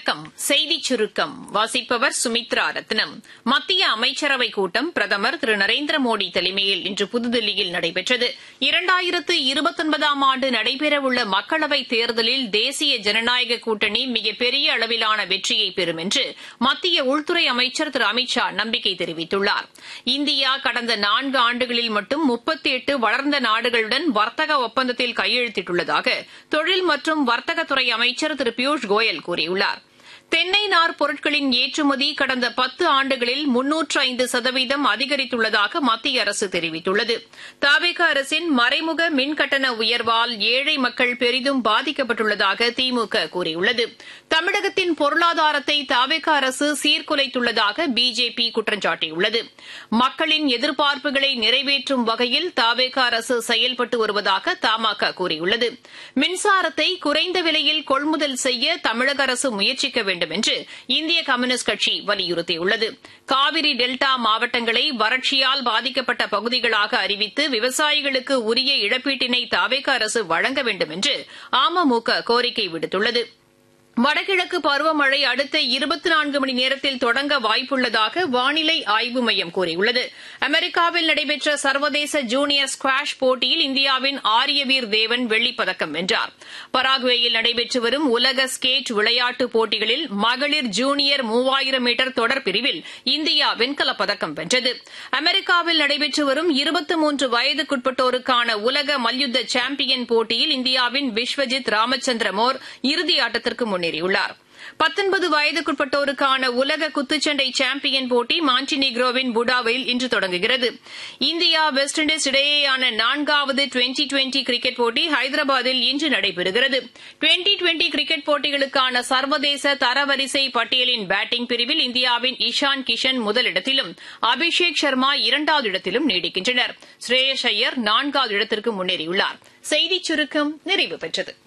வணக்கம் செய்திச் சுருக்கம் வாசிப்பவர் சுமித்ரா ரத்னம் மத்திய அமைச்சரவைக் கூட்டம் பிரதமர் திரு நரேந்திர மோடி தலைமையில் இன்று புதுதில்லியில் நடைபெற்றது இரண்டாயிரத்து இருபத்தொன்பதாம் ஆண்டு நடைபெறவுள்ள மக்களவைத் தேர்தலில் தேசிய ஜனநாயக கூட்டணி மிகப்பெரிய அளவிலான வெற்றியை பெறும் என்று மத்திய உள்துறை அமைச்சர் திரு அமித் ஷா நம்பிக்கை தெரிவித்துள்ளார் இந்தியா கடந்த நான்கு ஆண்டுகளில் மட்டும் முப்பத்தி எட்டு வளர்ந்த நாடுகளுடன் வர்த்தக ஒப்பந்தத்தில் கையெழுத்திட்டுள்ளதாக தொழில் மற்றும் வர்த்தகத்துறை அமைச்சர் திரு பியூஷ் கோயல் கூறியுள்ளார் தென்னை நார் பொருட்களின் ஏற்றுமதி கடந்த பத்து ஆண்டுகளில் முன்னூற்று ஐந்து சதவீதம் அதிகரித்துள்ளதாக மத்திய அரசு தெரிவித்துள்ளது தாவேக அரசின் மறைமுக மின்கட்டண உயர்வால் ஏழை மக்கள் பெரிதும் பாதிக்கப்பட்டுள்ளதாக திமுக கூறியுள்ளது தமிழகத்தின் பொருளாதாரத்தை தாவேக அரசு சீர்குலைத்துள்ளதாக பிஜேபி குற்றம் சாட்டியுள்ளது மக்களின் எதிர்பார்ப்புகளை நிறைவேற்றும் வகையில் தாவேக அரசு செயல்பட்டு வருவதாக தமாக கூறியுள்ளது மின்சாரத்தை குறைந்த விலையில் கொள்முதல் செய்ய தமிழக அரசு முயற்சிக்க வேண்டும் என்று இந்திய கம்யூனிஸ்ட் கட்சி வலியுறுத்தியுள்ளது காவிரி டெல்டா மாவட்டங்களை வறட்சியால் பாதிக்கப்பட்ட பகுதிகளாக அறிவித்து விவசாயிகளுக்கு உரிய இழப்பீட்டினை தாவேக அரசு வழங்க வேண்டும் என்று அமமுக கோரிக்கை விடுத்துள்ளது வடகிழக்கு பருவமழை அடுத்த இருபத்தி நான்கு மணி நேரத்தில் தொடங்க வாய்ப்புள்ளதாக வானிலை ஆய்வு மையம் கூறியுள்ளது அமெரிக்காவில் நடைபெற்ற சர்வதேச ஜூனியர் ஸ்குவாஷ் போட்டியில் இந்தியாவின் ஆரியவீர் தேவன் வெள்ளிப்பதக்கம் வென்றார் பராகுவேயில் நடைபெற்று வரும் உலக ஸ்கேட் விளையாட்டுப் போட்டிகளில் மகளிர் ஜூனியர் மூவாயிரம் மீட்டர் தொடர் பிரிவில் இந்தியா வெண்கலப் பதக்கம் வென்றது அமெரிக்காவில் நடைபெற்று வரும் இருபத்தி மூன்று வயதுக்குட்பட்டோருக்கான உலக மல்யுத்த சாம்பியன் போட்டியில் இந்தியாவின் விஸ்வஜித் ராமச்சந்திரமோர் இறுதி ஆட்டத்திற்கு முன்னேறியுள்ளார் பத்தொன்பது வயதுக்குட்பட்டோருக்கான உலக குத்துச்சண்டை சாம்பியன் போட்டி மாண்டினிக்ரோவின் புடாவில் இன்று தொடங்குகிறது இந்தியா வெஸ்ட் இண்டீஸ் இடையேயான நான்காவது டுவெண்டி டுவெண்டி கிரிக்கெட் போட்டி ஹைதராபாத்தில் இன்று நடைபெறுகிறது டுவெண்டி டுவெண்டி கிரிக்கெட் போட்டிகளுக்கான சர்வதேச தரவரிசை பட்டியலின் பேட்டிங் பிரிவில் இந்தியாவின் இஷான் கிஷன் முதலிடத்திலும் அபிஷேக் சர்மா இரண்டாவது இடத்திலும் நீடிக்கின்றனர் ஸ்ரேயஸ் ஐயர் நான்காவது இடத்திற்கு முன்னேறியுள்ளார் செய்திச் சுருக்கம் நிறைவு பெற்றது